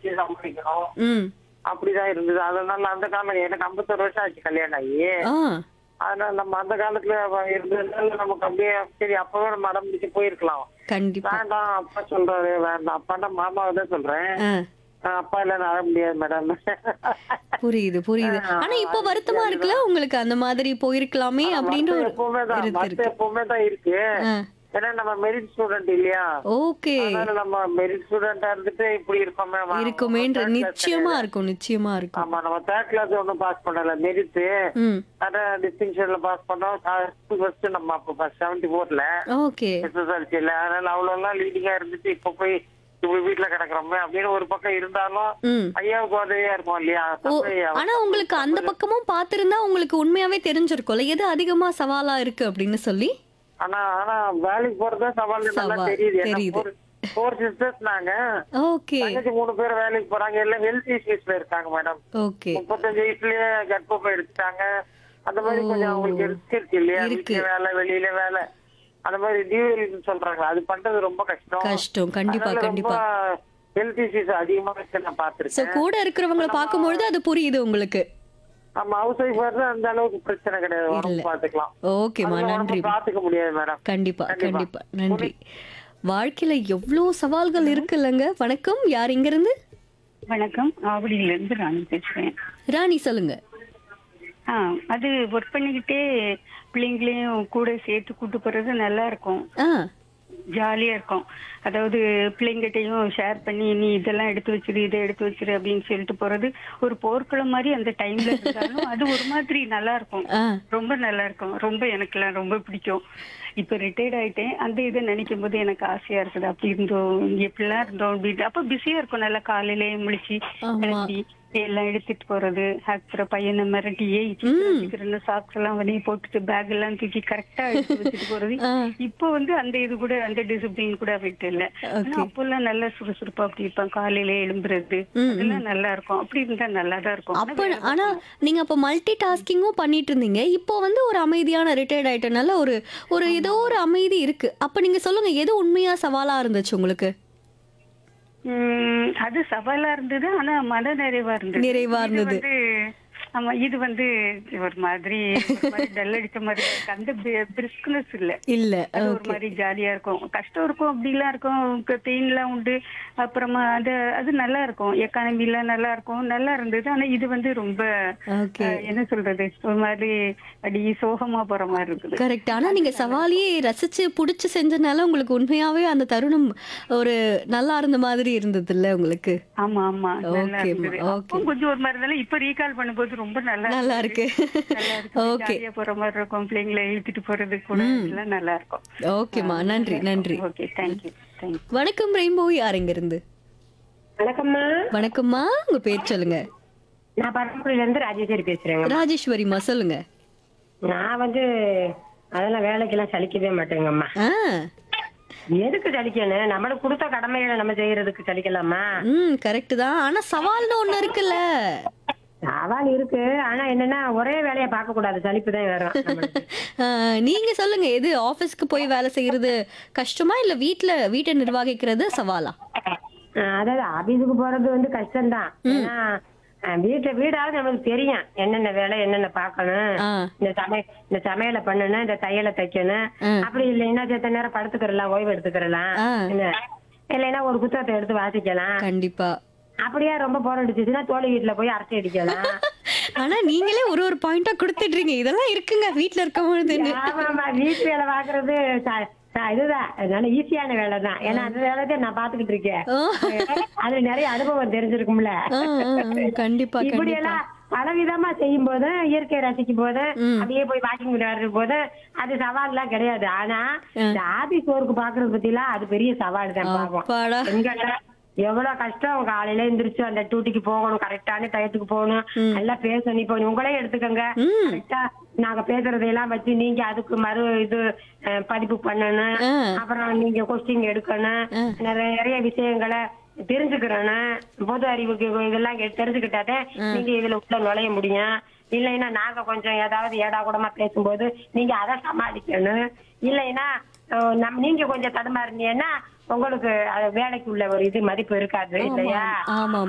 வச்சு சமாளிக்கணும் ம் அப்படிதான் இருந்தது அதனால அந்த காலம் எனக்கு ஐம்பத்தொரு வருஷம் ஆச்சு கல்யாணம் ஆகி ஆ அதனால நம்ம அந்த காலத்துல அவ இருந்ததுனால நமக்கு அப்படியே சரி அப்பவே நம்ம அடம்பிடிச்சு போயிருக்கலாம் கண்டிப்பா வேண்டாம் அப்பா சொல்றாரு வேண்டாம் அப்பாண்டா மாமாவை தான் சொல்றேன் ஆ ஆஹ் அப்பா இல்ல நான் அழ முடியாது மேடம் புரியுது புரியுது ஆ, ஆனா இப்ப வருத்தமா இருக்குல்ல உங்களுக்கு அந்த மாதிரி போயிருக்கலாமே அப்படின்ற ஒரு எப்பவுமே தான் இருக்கு மத்த இருக்கு எப்பவுமே தான் இருக்கு ஆ, ஏன்னா நம்ம மெரிட் ஸ்டூடெண்ட் இல்லையா ஓகே அதனால நம்ம மெரிட் ஸ்டூடெண்டா இருந்துட்டு இப்படி இருக்கோமே வா- இருக்குமேன்ற third class நிச்சயமா கிடையாது. இருக்கும் நிச்சயமா இருக்கும் ஆமா நம்ம தேர்ட் கிளாஸ் ஒன்னும் பாஸ் பண்ணல மெரிட் ம் ஆனா டிஸ்டிங்ஷன்ல பாஸ் பண்ணோம் ஃபர்ஸ்ட் நம்ம அப்ப செவன்டி போர்ல ஓகே எஸ்எஸ்எல்சில அதனால அவ்வளவு எல்லாம் லீடிங்கா இருந்துட்டு இப்ப போய் இப்படி வீட்டுல கிடக்குறோமே அப்படின்னு ஒரு பக்கம் இருந்தாலும் ம் ஐயாவுக்கு உதவியா இருக்கும் இல்லையா ஓ தம்பி, அவ- ஆனா உங்களுக்கு அந்த பக்கமும் பாத்திருந்தா உங்களுக்கு உண்மையாவே தெரிஞ்சிருக்கும்ல எது அதிகமா சவாலா இருக்கு அப்படின்னு சொல்லி ஆனா ஆனா வேலைக்கு போறதா சவால் நல்லா சவால், தெரியுது தெரியுது. ஃபோர் சிஸ்டர்ஸ் நாங்க ஓகே தங்கச்சி மூணு பேர் வேலைக்கு போறாங்க எல்லாம் ஹெல்த் இஷ்யூஸ்ல இருக்காங்க மேடம் ஓகே முப்பத்தஞ்சு வயசுலயே கர்ப்பப்பை எடுத்துட்டாங்க அந்த மாதிரி கொஞ்சம் அவங்களுக்கு ரிஸ்க் இருக்கு இல்லையா இருக்கு. வீட்டுல வேலை வெளியில வேலை அந்த மாதிரி டியூரின்னு சொல்றாங்க அது பண்றது ரொம்ப கஷ்டம் கஷ்டம் கண்டிப்பா கண்டிப்பா ஹெல்த் இஷ்யூஸ் அதிகமா இருக்கு நான் சோ பாத்திருக்கேன் கூட இருக்கிறவங்கள பார்க்கும்பொழுது அது புரியுது உங்களுக்கு நம்ம ஹவுஸ் ஒய்ஃப் வந்து அந்த அளவுக்கு பிரச்சனை கிடையாது உடம்பு பாத்துக்கலாம் ஓகேமா அதுல உடம்பு நன்றி பாத்துக்க முடியாது மேடம் கண்டிப்பா கண்டிப்பா. கண்டிப்பா நன்றி வாழ்க்கையில எவ்வளவு சவால்கள் இருக்குல்லங்க வணக்கம் யார் இங்க இருந்து வணக்கம் ஆவடியில இருந்து நான் பேசுறேன் ராணி சொல்லுங்க ஆ அது ஒர்க் பண்ணிக்கிட்டே பிள்ளைங்களையும் கூட சேர்த்து கூட்டு போறது நல்லா இருக்கும் ஆ ஜாலியா இருக்கும் அதாவது பிள்ளைங்கிட்டையும் ஷேர் பண்ணி நீ இதெல்லாம் எடுத்து வச்சிரு இதை எடுத்து வச்சிரு அப்படின்னு சொல்லிட்டு போறது ஒரு போர்க்களம் மாதிரி அந்த டைம்ல இருந்தாலும் அது ஒரு மாதிரி நல்லா இருக்கும் ஆ ரொம்ப நல்லா இருக்கும் ரொம்ப எனக்கெல்லாம் ரொம்ப பிடிக்கும் இப்ப ரிட்டையர்ட் ஆயிட்டேன் அந்த இதை நினைக்கும் போது எனக்கு ஆசையா இருக்குது அப்படி இருந்தோம் இங்க எப்படிலாம் இருந்தோம் அப்படின்னு அப்ப பிஸியா இருக்கும் நல்லா காலையிலே முழிச்சு ஆமா. கிளம்பி எல்லாம் எடுத்துட்டு போறது அப்புறம் பையனை மிரட்டி ஏய் சீக்கிரம் சாக்ஸ் எல்லாம் வெளியே போட்டுட்டு பேக் எல்லாம் தூக்கி கரெக்டா எடுத்து வச்சுட்டு போறது ஆ. இப்போ வந்து அந்த இது கூட அந்த டிசிப்ளின் கூட விட்டு இல்ல ஆனா அப்பெல்லாம் நல்லா சுறுசுறுப்பா அப்படி இருப்பான் காலையில எழும்புறது அதெல்லாம் நல்லா இருக்கும் அப்படி இருந்தா நல்லா தான் இருக்கும் அப்ப ஆனா நீங்க அப்ப மல்டி டாஸ்கிங்கும் பண்ணிட்டு இருந்தீங்க இப்போ வந்து ஒரு அமைதியான ரிட்டையர்ட் ஆயிட்டனால ஒரு ஒரு ஏதோ ஒரு அமைதி இருக்கு அப்ப நீங்க சொல்லுங்க எது உண்மையா சவாலா இருந்துச்சு உங்களுக்கு உம் அது சவாலா இருந்தது ஆனா மன நிறைவா இருந்தது நிறைவா இது இருந்தது. வந்து ஆமா இது வந்து ஒரு மாதிரி டல் அடிச்ச மாதிரி இருக்கு அந்த பிரிஸ்க்னஸ் இல்ல இல்ல அது ஒரு மாதிரி ஜாலியா இருக்கும் கஷ்டம் இருக்கும் அப்படிலாம் இருக்கும் பெயின் எல்லாம் உண்டு அப்புறமா அது அது நல்லா இருக்கும் எக்கானமி எல்லாம் நல்லா இருக்கும் நல்லா இருந்தது ஆனா இது வந்து ரொம்ப ஓகே அஹ், என்ன சொல்றது ஒரு மாதிரி அடி சோகமா போற மாதிரி இருக்குது கரெக்ட் ஆனா நீங்க சவாலியே ரசிச்சு புடிச்சு செஞ்சனால உங்களுக்கு உண்மையாவே அந்த தருணம் ஒரு நல்லா இருந்த மாதிரி இருந்தது இல்ல உங்களுக்கு ஆமா ஆமா நல்லா Okay, இருந்தது ma, அப்போ கொஞ்சம் ஒரு மாதிரி இருந்தாலும் இப்ப ரீகால் பண்ணும்போது ரொம்ப நல்லா நல்லா இருக்கு நல்லா இருக்கு ஓகே ஜாலியா போற மாதிரி இருக்கும் பிள்ளைங்களை இழுத்துட்டு போறது கூட எல்லாம் நல்லா இருக்கும் ஓகேமா நன்றி நன்றி ஓகே தேங்க்யூ தேங்க்யூ வணக்கம் ரெயின்போ யார் இங்க இருந்து வணக்கம்மா வணக்கம்மா உங்க பேர் சொல்லுங்க நான் பரமக்குடியில இருந்து ராஜேஸ்வரி பேசுறேங்க ராஜேஸ்வரிமா சொல்லுங்க நான் வந்து அதெல்லாம் வேலைக்கெல்லாம் சலிக்கவே மாட்டேங்கம்மா ஆ எதுக்கு சலிக்கணும் நம்மளுக்கு கொடுத்த கடமைகளை நம்ம செய்யறதுக்கு சலிக்கலாமா ம் கரெக்ட் தான் ஆனா சவால்னு ஒண்ணு இருக்குல்ல சவால் இருக்கு ஆனா என்னன்னா ஒரே வேலையை பார்க்க கூடாது சலிப்பு தான் வரும் நம்மளுக்கு. ஆ, நீங்க சொல்லுங்க எது ஆபீஸ்க்கு போய் வேலை செய்யறது கஷ்டமா இல்ல வீட்ல வீட்டை நிர்வகிக்கிறது சவாலா அஹ் அதாவது ஆபீஸுக்கு போறது வந்து கஷ்டம்தான் ஏன்னா அஹ் வீட்டுல வீடாவது நம்மளுக்கு தெரியும் என்னென்ன வேலை என்னென்ன பார்க்கணும் ஆ இந்த சமை இந்த சமையலை பண்ணணும் இந்த தையலை தைக்கணும் ஆ. அப்படி இல்லைன்னா செத்த நேரம் படுத்துக்கிறலாம் ஓய்வு எடுத்துக்கிறலாம் ஆ. என்ன இல்லைன்னா ஒரு புத்தகத்தை எடுத்து வாசிக்கலாம் கண்டிப்பா அப்படியே ரொம்ப போர் அடிச்சுச்சுன்னா தோழி வீட்டுல போய் அரட்டை அடிக்கலாம் ஆனா நீங்களே ஒரு ஒரு பாயிண்டா கொடுத்துடுறீங்க இதெல்லாம் இருக்குங்க வீட்ல இருக்கும் பொழுதுன்னு ஆமாமா வீட்டு வேலை பாக்குறது ச- ச- இதுதான் அதனால ஈஸியான வேலை தான் ஏன்னா அந்த வேலை தான் நான் பாத்துக்கிட்டு இருக்கேன் ஆ, அதுல நிறைய அனுபவம் தெரிஞ்சிருக்கும்ல ஆ, ஆ, ஆ, கண்டிப்பா இப்படி கண்டிப்பா எல்லாம் பலவிதமா செய்யும் போது இயற்கையை ரசிக்கும் போது அப்படியே போய் வாக்கிங் விளையாடுற போது அது சவால் எல்லாம் கிடையாது ஆனா இந்த ஆபீஸ் ஒர்க் பாக்குறது பத்தி எல்லாம் அது பெரிய சவால் தான் பாவம் அப்பாடா பெண்கள்ல எவ்வளவு கஷ்டம் காலையில எந்திரிச்சு அந்த டியூட்டிக்கு போகணும் கரெக்டான டயத்துக்கு போகணும் நல்லா பேசணும் இப்போ உங்களே எடுத்துக்கோங்க கரெக்டா நாங்க பேசுறதையெல்லாம் வச்சு நீங்க அதுக்கு மறு இது அஹ், பதிப்பு பண்ணணும் ஆ. அப்புறம் நீங்க கொஸ்டின் எடுக்கணும் நிறைய நிறைய விஷயங்களை தெரிஞ்சுக்கிறணும் பொது அறிவுக்கு இதெல்லாம் கே- தெரிஞ்சுக்கிட்டாதே நீங்க இதுல உள்ள நுழைய முடியும் இல்லைன்னா நாங்க கொஞ்சம் ஏதாவது ஏடா கூடமா பேசும்போது நீங்க அதை சமாளிக்கணும் இல்லைன்னா அஹ், நம் நீங்க கொஞ்சம் தடுமாறினீங்கன்னா உங்களுக்கு அது வேலைக்கு உள்ள ஒரு இது மதிப்பு இருக்காது இல்லையா ஆமா